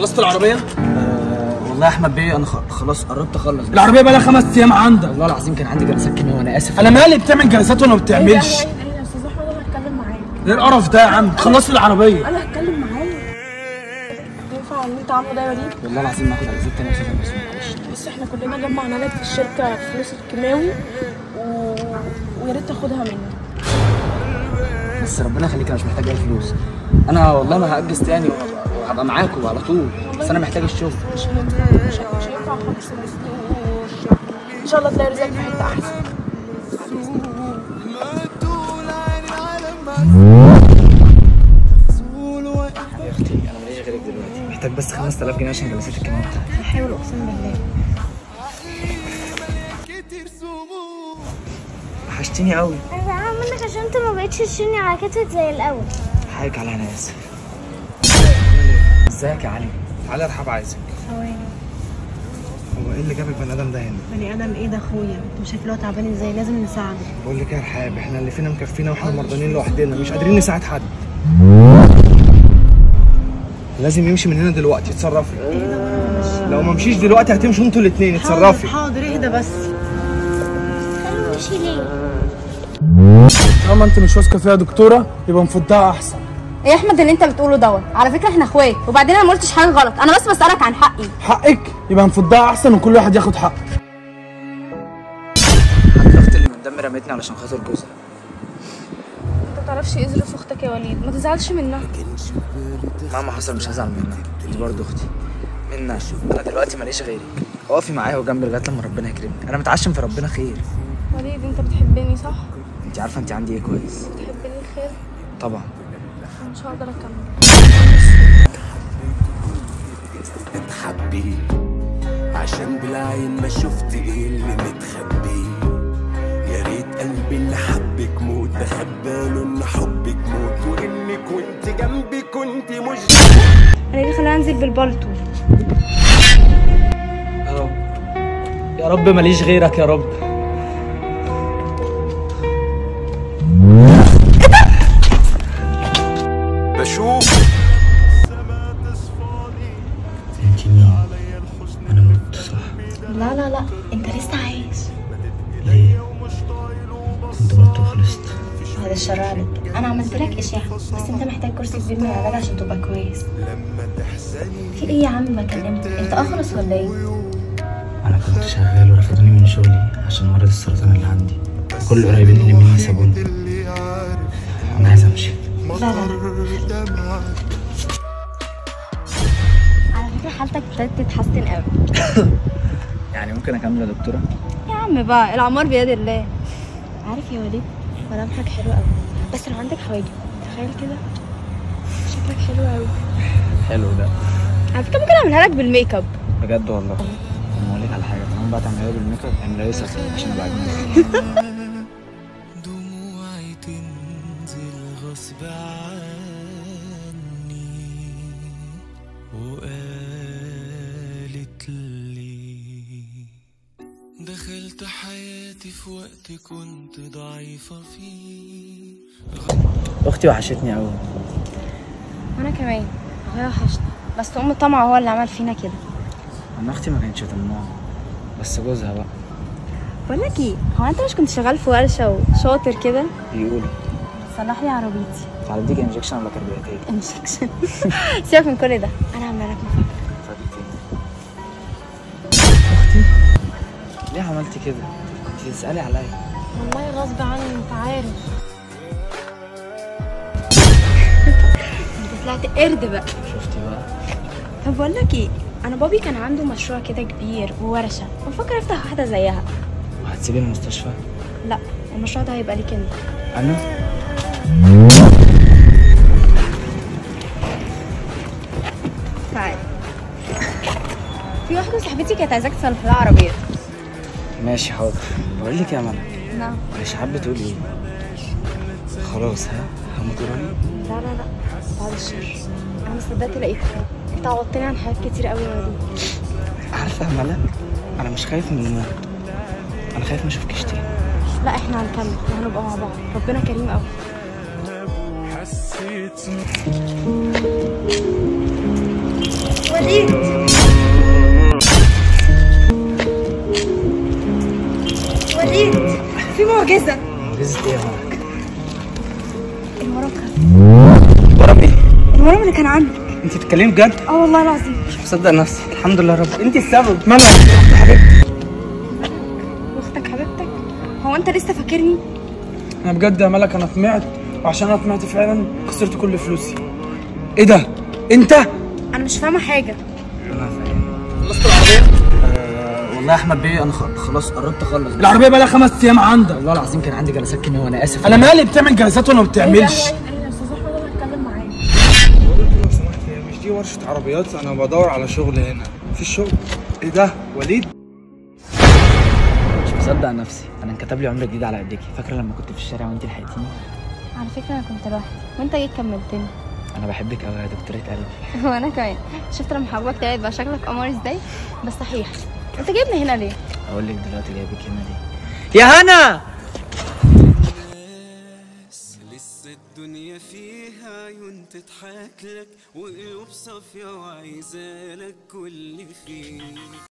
خلصت العربيه آه والله يا احمد بيه انا خ- خلاص قربت اخلص العربيه بقى لها خمس ايام عندك والله العظيم كان عندي جلسات كيمياء وانا اسف انا مالي بتعمل جلسات ولا ما بتعملش ايه يا استاذ احمد انا هتكلم معاك ايه القرف ده يا عم خلصت العربيه انا هتكلم معاك ينفع اللي انت عامله ده يا وليد والله العظيم ما اخد اجازات تاني يا استاذ بس معلش بص احنا كلنا جمعنا لك في الشركه فلوس الكيماوي و... ويا ريت تاخدها مني بس ربنا يخليك انا مش محتاج اي فلوس انا والله ما هاجز تاني وهبقى- وهبقى معاكم على طول بس انا محتاج الشغل مش هينفع مش هينفع مش هينفع خالص الشغل ان شاء الله تلاقي رزقك في حته احسن يا اختي انا ماليش غيرك دلوقتي محتاج بس 5000 جنيه عشان جلسات الكيمياء بتاعتي هحاول اقسم بالله وحشتيني قوي انا زعلان منك عشان انت ما بقتش تشيلني على كتفك زي الاول حقك على انا اسف ازيك يا علي تعالى يا رحاب عايزك ثواني هو ايه اللي جاب البني ادم ده هنا بني ادم ايه ده اخويا انت شايف له تعبان ازاي لازم نساعده بقول لك إيه يا رحاب احنا اللي فينا مكفينا واحنا مرضانين لوحدنا مش قادرين نساعد حد لازم يمشي من هنا دلوقتي اتصرفي لو ما مشيش دلوقتي هتمشوا انتوا الاثنين اتصرفي حاضر اهدى بس خليه يمشي ليه طالما انت مش واثقه فيها يا دكتوره يبقى نفضها احسن ايه يا احمد اللي انت بتقوله دوت على فكره احنا اخوات وبعدين انا ما قلتش حاجه غلط انا بس بسالك عن حقي حقك يبقى نفضها احسن وكل واحد ياخد حقه حضرتك اللي من دم رمتني علشان خاطر جوزها انت ما تعرفش ايه ظروف اختك يا وليد ما تزعلش منها مهما حصل مش هزعل منها دي برضه اختي منى انا دلوقتي ماليش غيرك اقفي معايا وجنبي لغايه لما ربنا يكرمني انا متعشم في ربنا خير وليد انت بتحبني صح انت عارفه انت عندي ايه كويس بتحبني الخير طبعا مش هقدر اكمل اتحبي عشان بالعين ما شفت ايه اللي متخبي يا ريت قلبي اللي حبك موت ده خباله ان حبك موت وانك وانت جنبي كنت مش انا اللي خلاني انزل بالبلطو يا رب يا رب ماليش غيرك يا رب بشوف انت مين انا مت صح لا لا لا انت لسه عايش ليه كنت مت وخلصت بعد الشر عليك انا عملت لك اشاعه بس انت محتاج كورس كبير من العلاج عشان تبقى كويس في ايه يا عم بكلمك انت اخرس ولا ايه انا كنت شغال ورفضوني من شغلي عشان مرض السرطان اللي عندي كل القريبين اللي مني سابوني انا عايز امشي لا لا لا على فكره حالتك ابتدت تتحسن قوي يعني ممكن اكمل يا دكتوره يا عم بقى العمار بيد الله عارف يا وليد ملامحك حلوه قوي بس لو عندك حواجب تخيل كده شكلك حلو قوي حلو ده على فكره ممكن اعملها لك بالميك اب بجد والله طب اقول لك على حاجه طالما بقى تعملها بالميك اب اعملها لي صفر عشان ابقى اجمل دموعي تنزل غصب عني وقالت لي دخلت حياتي في وقت كنت ضعيفة فيه اختي وحشتني قوي وانا كمان اخويا وحشني بس ام طمع هو اللي عمل فينا كده انا اختي ما كانتش طماعه بس جوزها بقى بقول لك ايه هو انت مش كنت شغال في ورشه وشاطر كده بيقولوا صلح لي عربيتي هديك انجكشن ولا كربياتيه انجكشن سيبك من كل ده انا عامله لك مفاجاه اختي ليه عملتي كده كنت تسالي عليا والله غصب عني انت عارف انت طلعت قرد بقى شفتي بقى طب بقول لك ايه انا بابي كان عنده مشروع كده كبير وورشه بفكر افتح واحده زيها وهتسيبي المستشفى لا المشروع ده هيبقى ليك انت انا تعالى في واحده صاحبتي كانت عايزاك تصلح لها عربيه ماشي حاضر بقول لك يا ملك نعم الاشعاعات بتقول ايه خلاص ها هموت قريب لا لا لا بعد الشر انا ما صدقت لقيتك انت عوضتني عن حاجات كتير قوي يا وليد عارفه يا ملك انا مش خايف من الموت انا خايف ما اشوفكش تاني لا احنا هنكمل وهنبقى مع بعض ربنا كريم قوي حسيت وليد ايه يا مالك المركب ورم ايه المركب اللي كان عندك انت بتتكلمي بجد اه والله العظيم مش مصدق نفسي الحمد لله رب انت السبب مالك يا حبيبتي واختك حبيبتك هو انت لسه فاكرني انا بجد يا ملك انا طمعت وعشان انا طمعت فعلا خسرت كل فلوسي ايه ده انت انا مش فاهمه حاجه والله يا احمد بيه انا خ- خلاص قربت اخلص بس العربيه بقى لها خمس ايام عندك والله العظيم كان عندي جلسات كيمياء وانا اسف انا مالي بتعمل جلسات ولا ما بتعملش ايه ده استاذ احمد انا هتكلم معاه لو سمحت هي مش دي ورشه عربيات انا بدور على شغل هنا في الشغل ايه ده وليد مش مصدق نفسي انا انكتب لي عمر جديد على ايديكي فاكره لما كنت في الشارع وانت لحقتيني على فكره انا كنت لوحدي وانت جيت كملتني انا بحبك قوي يا دكتوره قلبي وانا كمان شفت لما حبوبك طلعت بقى شكلك قمر ازاي بس صحيح انت جايبني هنا ليه اقول لك دلوقتي جايبك هنا ليه يا هنا لسه الدنيا فيها عيون تضحك لك وقلوب صافية وعايزة لك كل خير